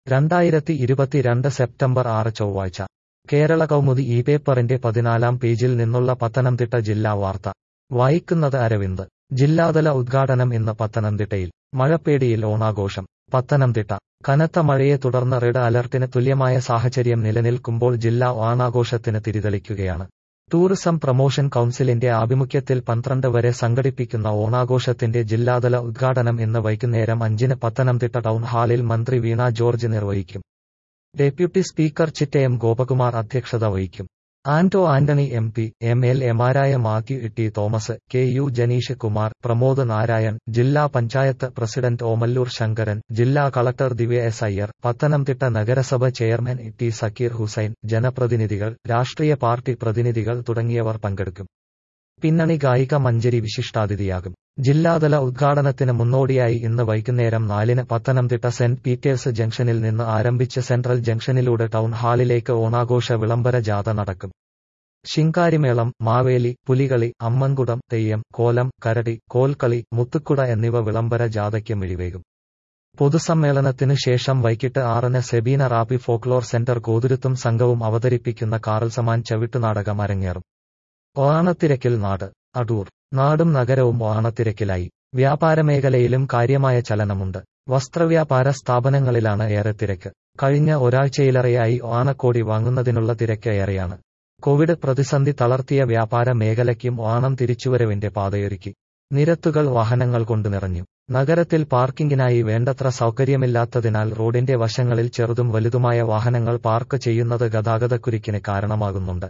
രണ്ടായിരത്തി ഇരുപത്തിരണ്ട് സെപ്റ്റംബർ ആറ് ചൊവ്വാഴ്ച കേരള കൗമുദി ഈ പേപ്പറിന്റെ പതിനാലാം പേജിൽ നിന്നുള്ള പത്തനംതിട്ട ജില്ലാ വാർത്ത വായിക്കുന്നത് അരവിന്ദ് ജില്ലാതല ഉദ്ഘാടനം ഇന്ന് പത്തനംതിട്ടയിൽ മഴപ്പേടിയിൽ ഓണാഘോഷം പത്തനംതിട്ട കനത്ത മഴയെ തുടർന്ന് റെഡ് അലർട്ടിന് തുല്യമായ സാഹചര്യം നിലനിൽക്കുമ്പോൾ ജില്ലാ ഓണാഘോഷത്തിന് തിരിതെളിക്കുകയാണ് ടൂറിസം പ്രൊമോഷൻ കൗൺസിലിന്റെ ആഭിമുഖ്യത്തിൽ പന്ത്രണ്ട് വരെ സംഘടിപ്പിക്കുന്ന ഓണാഘോഷത്തിന്റെ ജില്ലാതല ഉദ്ഘാടനം ഇന്ന് വൈകുന്നേരം അഞ്ചിന് പത്തനംതിട്ട ടൗൺ ഹാളിൽ മന്ത്രി വീണ ജോർജ് നിർവഹിക്കും ഡെപ്യൂട്ടി സ്പീക്കർ ചിറ്റയം ഗോപകുമാർ അധ്യക്ഷത വഹിക്കും Anto Antony M P M L എമാരായ മാത്യു ഇട്ടി തോമസ് കെ യു ജനീഷ് കുമാർ പ്രമോദ് നാരായൺ ജില്ലാ പഞ്ചായത്ത് പ്രസിഡന്റ് ഓമല്ലൂർ ശങ്കരൻ ജില്ലാ കളക്ടർ ദിവ്യ എസ് അയ്യർ പത്തനംതിട്ട നഗരസഭ ചെയർമാൻ ടി സക്കീർ ഹുസൈൻ ജനപ്രതിനിധികൾ രാഷ്ട്രീയ പാർട്ടി പ്രതിനിധികൾ തുടങ്ങിയവർ പങ്കെടുക്കും പിന്നണി ഗായിക മഞ്ജരി വിശിഷ്ടാതിഥിയാകും ജില്ലാതല ഉദ്ഘാടനത്തിന് മുന്നോടിയായി ഇന്ന് വൈകുന്നേരം നാലിന് പത്തനംതിട്ട സെന്റ് പീറ്റേഴ്സ് ജംഗ്ഷനിൽ നിന്ന് ആരംഭിച്ച് സെൻട്രൽ ജംഗ്ഷനിലൂടെ ടൗൺ ഹാളിലേക്ക് ഓണാഘോഷ വിളംബര ജാഥ നടക്കും ശിങ്കാരിമേളം മാവേലി പുലികളി അമ്മൻകുടം തെയ്യം കോലം കരടി കോൽക്കളി മുത്തുക്കുട എന്നിവ വിളംബര ജാഥയ്ക്ക് മിഴിവേകും പൊതുസമ്മേളനത്തിനു ശേഷം വൈകിട്ട് ആറിന് സെബീന റാപ്പി ഫോക്ലോർ സെന്റർ കോതുരുത്തും സംഘവും അവതരിപ്പിക്കുന്ന കാറൽസമാൻ ചവിട്ടുനാടകം അരങ്ങേറും ഓണത്തിരക്കിൽ നാട് അടൂർ നാടും നഗരവും ഓണത്തിരക്കിലായി വ്യാപാരമേഖലയിലും കാര്യമായ ചലനമുണ്ട് വസ്ത്രവ്യാപാര സ്ഥാപനങ്ങളിലാണ് ഏറെ തിരക്ക് കഴിഞ്ഞ ഒരാഴ്ചയിലേറെയായി ഓണക്കോടി വാങ്ങുന്നതിനുള്ള തിരക്ക് ഏറെയാണ് കോവിഡ് പ്രതിസന്ധി തളർത്തിയ വ്യാപാര മേഖലയ്ക്കും ഓണം തിരിച്ചുവരവിന്റെ പാതയൊരുക്കി നിരത്തുകൾ വാഹനങ്ങൾ കൊണ്ട് നിറഞ്ഞു നഗരത്തിൽ പാർക്കിംഗിനായി വേണ്ടത്ര സൗകര്യമില്ലാത്തതിനാൽ റോഡിന്റെ വശങ്ങളിൽ ചെറുതും വലുതുമായ വാഹനങ്ങൾ പാർക്ക് ചെയ്യുന്നത് ഗതാഗതക്കുരുക്കിന് കാരണമാകുന്നുണ്ട്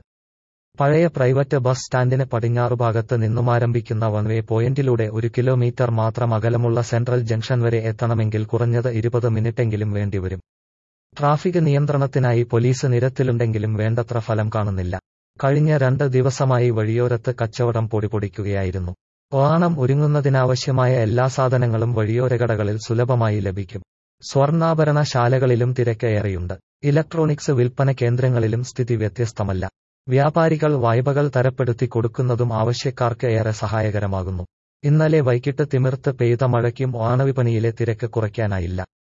പഴയ പ്രൈവറ്റ് ബസ് സ്റ്റാൻഡിന് പടിഞ്ഞാറുഭാഗത്ത് നിന്നുമാരംഭിക്കുന്ന വൺവേ പോയിന്റിലൂടെ ഒരു കിലോമീറ്റർ മാത്രം അകലമുള്ള സെൻട്രൽ ജംഗ്ഷൻ വരെ എത്തണമെങ്കിൽ കുറഞ്ഞത് ഇരുപത് മിനിറ്റെങ്കിലും വേണ്ടിവരും ട്രാഫിക് നിയന്ത്രണത്തിനായി പോലീസ് നിരത്തിലുണ്ടെങ്കിലും വേണ്ടത്ര ഫലം കാണുന്നില്ല കഴിഞ്ഞ രണ്ട് ദിവസമായി വഴിയോരത്ത് കച്ചവടം പൊടിപൊടിക്കുകയായിരുന്നു ഓണം ഒരുങ്ങുന്നതിനാവശ്യമായ എല്ലാ സാധനങ്ങളും വഴിയോരകടകളിൽ സുലഭമായി ലഭിക്കും സ്വർണ്ണാഭരണ ശാലകളിലും തിരക്ക് ഏറെയുണ്ട് ഇലക്ട്രോണിക്സ് വിൽപ്പന കേന്ദ്രങ്ങളിലും സ്ഥിതി വ്യത്യസ്തമല്ല വ്യാപാരികൾ വായ്പകൾ തരപ്പെടുത്തി കൊടുക്കുന്നതും ആവശ്യക്കാർക്ക് ഏറെ സഹായകരമാകുന്നു ഇന്നലെ വൈകിട്ട് തിമിർത്ത് പെയ്ത മഴയ്ക്കും ഓണവിപണിയിലെ തിരക്ക് കുറയ്ക്കാനായില്ല